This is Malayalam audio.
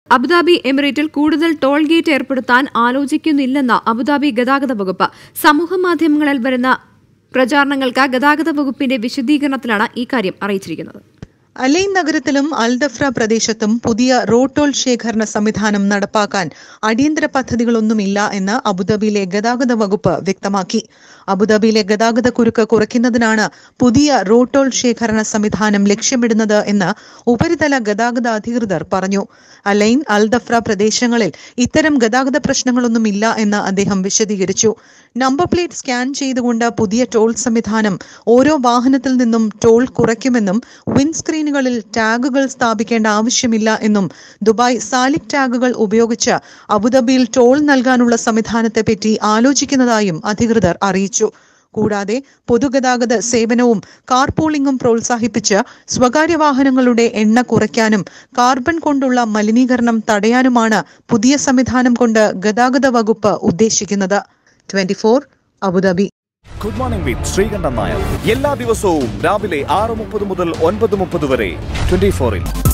അബുദാബി എമിറേറ്റിൽ കൂടുതൽ ടോൾ ഗേറ്റ് ഏർപ്പെടുത്താൻ ആലോചിക്കുന്നില്ലെന്ന് അബുദാബി ഗതാഗത വകുപ്പ് സമൂഹമാധ്യമങ്ങളിൽ വരുന്ന പ്രചാരണങ്ങൾക്ക് ഗതാഗത വകുപ്പിന്റെ വിശദീകരണത്തിലാണ് ഇക്കാര്യം അറിയിച്ചിരിക്കുന്നത് അലൈൻ നഗരത്തിലും അൽദഫ്ര പ്രദേശത്തും പുതിയ റോഡ് ടോൾ ശേഖരണ സംവിധാനം നടപ്പാക്കാൻ അടിയന്തര പദ്ധതികളൊന്നുമില്ല എന്ന് അബുദാബിയിലെ ഗതാഗത വകുപ്പ് വ്യക്തമാക്കി അബുദാബിയിലെ ഗതാഗത കുരുക്ക് കുറയ്ക്കുന്നതിനാണ് പുതിയ റോഡ് ടോൾ ശേഖരണ സംവിധാനം ലക്ഷ്യമിടുന്നത് എന്ന് ഉപരിതല ഗതാഗത അധികൃതർ പറഞ്ഞു അലൈൻ അൽദഫ്ര പ്രദേശങ്ങളിൽ ഇത്തരം ഗതാഗത പ്രശ്നങ്ങളൊന്നുമില്ല എന്ന് അദ്ദേഹം വിശദീകരിച്ചു നമ്പർ പ്ലേറ്റ് സ്കാൻ ചെയ്തുകൊണ്ട് പുതിയ ടോൾ സംവിധാനം ഓരോ വാഹനത്തിൽ നിന്നും ടോൾ കുറയ്ക്കുമെന്നും വിൻസ്ക്രീനുകളിൽ ടാഗുകൾ സ്ഥാപിക്കേണ്ട ആവശ്യമില്ല എന്നും ദുബായ് സാലിക് ടാഗുകൾ ഉപയോഗിച്ച് അബുദാബിയിൽ ടോൾ നൽകാനുള്ള സംവിധാനത്തെപ്പറ്റി ആലോചിക്കുന്നതായും അധികൃതർ അറിയിച്ചു കൂടാതെ പൊതുഗതാഗത സേവനവും കാർ പൂളിംഗും പ്രോത്സാഹിപ്പിച്ച് സ്വകാര്യ വാഹനങ്ങളുടെ എണ്ണ കുറയ്ക്കാനും കാർബൺ കൊണ്ടുള്ള മലിനീകരണം തടയാനുമാണ് പുതിയ സംവിധാനം കൊണ്ട് ഗതാഗത വകുപ്പ് ഉദ്ദേശിക്കുന്നത് twenty Abu Dhabi good morning with Sreekandan Nair എല്ലാ ദിവസവും രാവിലെ ആറ് മുപ്പത് മുതൽ ഒൻപത് മുപ്പത് വരെ ട്വന്റി ഫോറിൽ